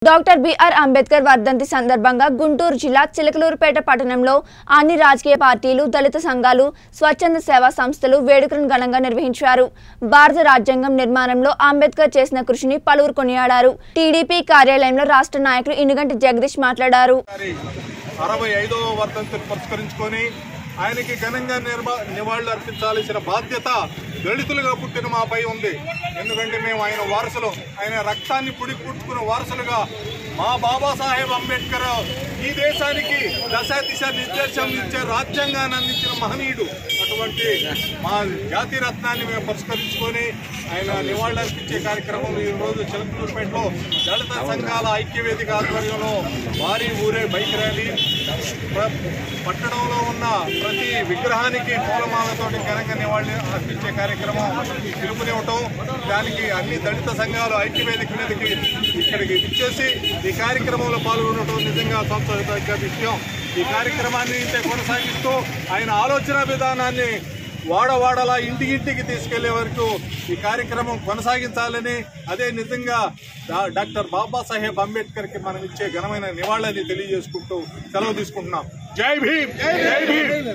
doctor BR Ambedkar వర్ధంతి సందర్భంగా గుంటూరు జిల్లా చిలకలూరుపేట పట్టణంలో అన్ని రాజకీయ పార్టీలు దళిత సంఘాలు స్వచ్ఛంద సేవా సంస్థలు వేడుకలను ఘనంగా నిర్వహించారు భారత రాజ్యాంగం నిర్మాణంలో అంబేద్కర్ చేసిన కృషిని పలువురు కొనియాడారు టీడీపీ కార్యాలయంలో రాష్ట్ర నాయకులు ఇనుగంటి జగదీష్ మాట్లాడారు గారి అరవై ఐదవ వర్ధంతిని పురస్కరించుకొని ఆయనకి ఘనంగా నిర్మా నివాళులు అర్పించాల్సిన బాధ్యత దళితులుగా పుట్టిన మాపై ఉంది ఎందుకంటే మేము ఆయన వారసులు ఆయన రక్తాన్ని పుడి పుట్టుకున్న వారసులుగా మా బాబాసాహెబ్ అంబేద్కర్ ఈ దేశానికి దశ దిశ నిర్దేశం ఇచ్చే రాజ్యాంగాన్ని అందించిన మహనీయుడు అటువంటి మా జాతి రత్నాన్ని మేము పురస్కరించుకొని ఆయన నివాళులు అర్పించే కార్యక్రమం ఈ రోజు చిలకలూరుపేటలో దళిత సంఘాల ఐక్యవేదిక ఆధ్వర్యంలో భారీ ఊరే బైక్ ర్యాలీ ప్ర- పట్టణంలో ఉన్న ప్రతి విగ్రహానికి పూలమాలతో ఘనంగా నివాళులు అర్పించే కార్యక్రమం పిలుపునివ్వటం దానికి అన్ని దళిత సంఘాలు ఐక్యవేదిక మీదకి ఇక్కడికి ఇచ్చేసి ఈ కార్యక్రమంలో పాల్గొనడం నిజంగా సంతోషదగ్గ విషయం ఈ కార్యక్రమాన్ని ఇంతే కొనసాగిస్తూ ఆయన ఆలోచన విధానాన్ని వాడవాడలా ఇంటి ఇంటికి తీసుకెళ్లే వరకు ఈ కార్యక్రమం కొనసాగించాలని అదే నిజంగా డా- డాక్టర్ బాబాసాహెబ్ అంబేద్కర్ కి మనం ఇచ్చే ఘనమైన నివాళులని తెలియజేసుకుంటూ సెలవు తీసుకుంటున్నాం జై భీమ్ జై భీమ్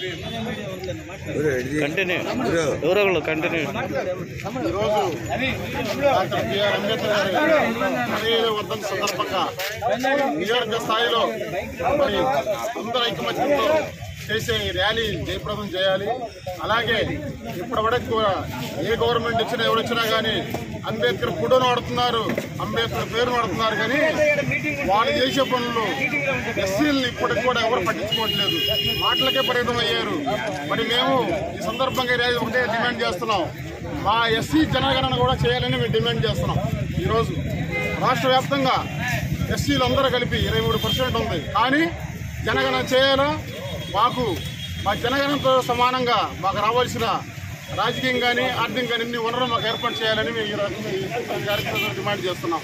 కంటిన్యూ ఎవరో ఒకళ్ళు కంటిన్యూ ఈరోజు డాక్టర్ బిఆర్ అంబేద్కర్ గారి పదిహేను వర్ధంతి సందర్భంగా నియోజక స్థాయిలో మరి అందరూ ఐకమత్యంతో చేసే ఈ ర్యాలీ జయప్రదం చేయాలి అలాగే ఇప్పటి వరకు కూడా ఏ గవర్నమెంట్ వచ్చినా ఎవరు వచ్చినా కానీ అంబేద్కర్ ఫోటో వాడుతున్నారు అంబేద్కర్ పేరు వాడుతున్నారు కానీ వాళ్ళు చేసే పనులు ఎస్సీలను ఇప్పటికి కూడా ఎవరు పట్టించుకోవట్లేదు మాటలకే పరిమితం అయ్యారు మరి మేము ఈ సందర్భంగా ఈ ర్యాలీ ఒకటే డిమాండ్ చేస్తున్నాం మా ఎస్సీ జనగణన కూడా చేయాలని మేము డిమాండ్ చేస్తున్నాం ఈరోజు రాష్ట్ర వ్యాప్తంగా ఎస్సీలు అందరూ కలిపి ఇరవై మూడు పర్సెంట్ ఉంది కానీ జనగణన చేయాలా మాకు మా జనగణనతో సమానంగా మాకు రావాల్సిన రాజకీయం కానీ ఆర్థిక కానీ ఇన్ని వనరులు మాకు ఏర్పాటు చేయాలని మేము ఈ రకంగా ఈ కార్యక్రమంలో డిమాండ్ చేస్తున్నాం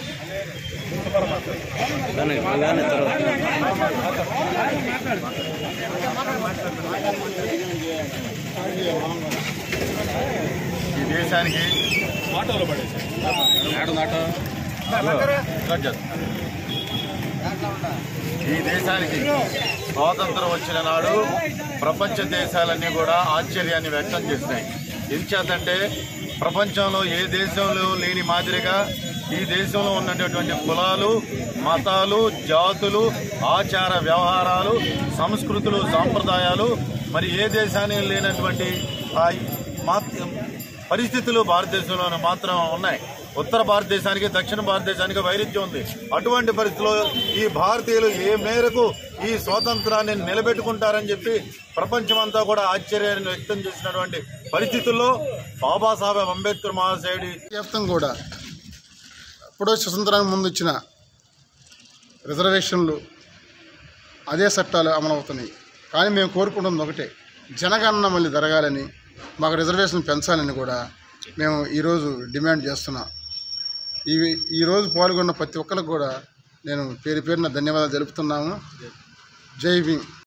కానీ కానీ తర్వాత ఈ దేశానికి ఈ దేశానికి స్వాతంత్రం వచ్చిన నాడు ప్రపంచ దేశాలన్నీ కూడా ఆశ్చర్యాన్ని వ్యక్తం చేసినాయి ఎంచేతంటే ప్రపంచంలో ఏ దేశంలో లేని మాదిరిగా ఈ దేశంలో ఉన్నటువంటి కులాలు మతాలు జాతులు ఆచార వ్యవహారాలు సంస్కృతులు సాంప్రదాయాలు మరి ఏ దేశానికి లేనటువంటి ఆ మాత్- పరిస్థితులు భారతదేశంలో మాత్రం ఉన్నాయి ఉత్తర భారతదేశానికి దక్షిణ భారతదేశానికి వైరుధ్యం ఉంది అటువంటి పరిస్థితుల్లో ఈ భారతీయులు ఏ మేరకు ఈ స్వాతంత్రాన్ని నిలబెట్టుకుంటారని చెప్పి ప్రపంచమంతా కూడా ఆశ్చర్యాన్ని వ్యక్తం చేసినటువంటి పరిస్థితుల్లో బాబాసాహెబ్ అంబేద్కర్ మహాశయుడి వ్యాప్తం కూడా ఎప్పుడో స్వతంత్రానికి ముందు ఇచ్చిన రిజర్వేషన్లు అదే చట్టాలు అమలవుతున్నాయి కానీ మేము కోరుకుంటుంది ఒకటే జనగణన మళ్ళీ జరగాలని మాకు రిజర్వేషన్ పెంచాలని కూడా మేము ఈరోజు డిమాండ్ చేస్తున్నాం ఈ ఈరోజు పాల్గొన్న ప్రతి ఒక్కరికి కూడా నేను పేరు పేరున ధన్యవాదాలు తెలుపుతున్నాము జై భీమ్